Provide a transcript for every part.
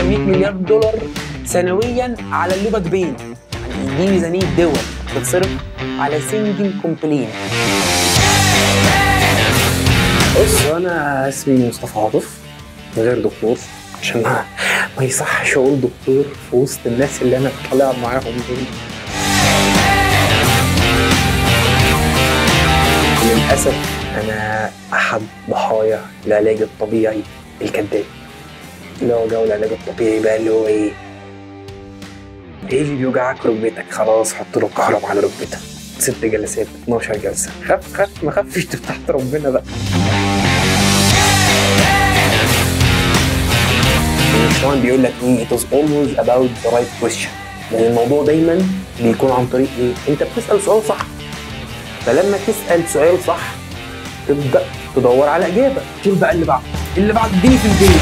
100 مليار دولار سنويا اللي اللوبك بين يعني دي ميزانيه دول بتصرف على سنجل كومبلين بص انا اسمي مصطفى عاطف غير دكتور عشان ما, ما يصحش اقول دكتور في وسط الناس اللي انا طالع معاهم دول للاسف انا احد ضحايا العلاج الطبيعي الكذاب اللي هو جو العلاج الطبيعي بقى اللي هو ايه ايه اللي بيوجعك ركبتك خلاص حط له كهرباء على ركبتك ست جلسات 12 جلسه خف خف ما خفش تحت ربنا بقى الشوان بيقول لك ايه it is always about the right question يعني الموضوع دايما بيكون عن طريق ايه انت بتسال سؤال صح فلما تسال سؤال صح تبدا تدور على اجابه شوف بقى اللي بعده اللي بعد اديني في البيت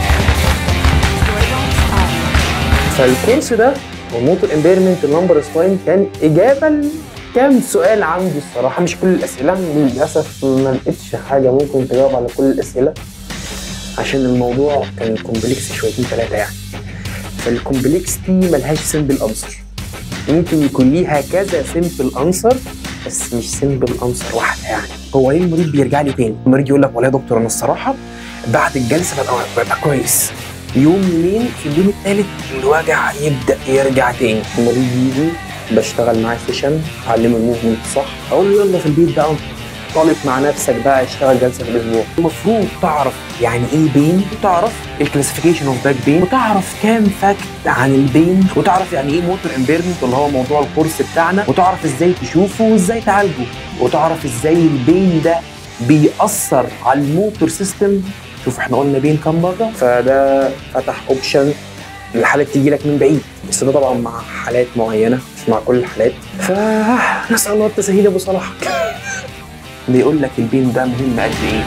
فالكورس ده والموتور امبيرمنت النمبر سباين كان اجابه لكام سؤال عندي الصراحه مش كل الاسئله للاسف ما لقيتش حاجه ممكن تجاوب على كل الاسئله عشان الموضوع كان كومبلكس شويتين ثلاثه يعني فالكومبلكستي ملهاش سمبل انسر ممكن يكون ليها كذا سمبل انسر بس مش سمبل انسر واحده يعني هو ليه المريض بيرجع لي تاني المريض يقول لك والله يا دكتور انا الصراحه بعد الجلسه ببقى ببقى كويس يوم يومين في اليوم الثالث الوجع يبدا يرجع تاني المريض يجي بشتغل معاه سيشن اعلمه الموفمنت صح اقول له يلا في البيت بقى طالب مع نفسك بقى اشتغل جلسه في الاسبوع المفروض تعرف يعني ايه بين وتعرف الكلاسيفيكيشن اوف باك بين وتعرف كام فاكت عن البين وتعرف يعني ايه موتور امبيرمنت اللي هو موضوع الكورس بتاعنا وتعرف ازاي تشوفه وازاي تعالجه وتعرف ازاي البين ده بيأثر على الموتور سيستم شوف احنا قلنا بين كام مره فده فتح اوبشن الحالات تيجي لك من بعيد بس ده طبعا مع حالات معينه مش مع كل الحالات فنسال الله التسهيل يا ابو صلاح بيقول لك البين ده مهم قد ايه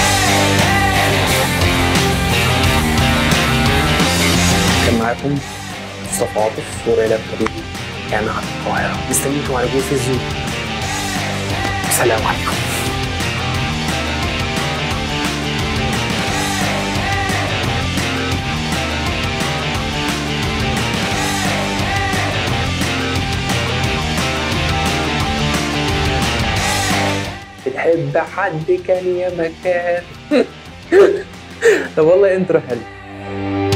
كان معاكم مصطفى عاطف دكتور علاج طبيعي جامعة القاهرة مستنيكم على جوز الزوم السلام عليكم بتحب حد كان يا مكان طب والله انترو حلو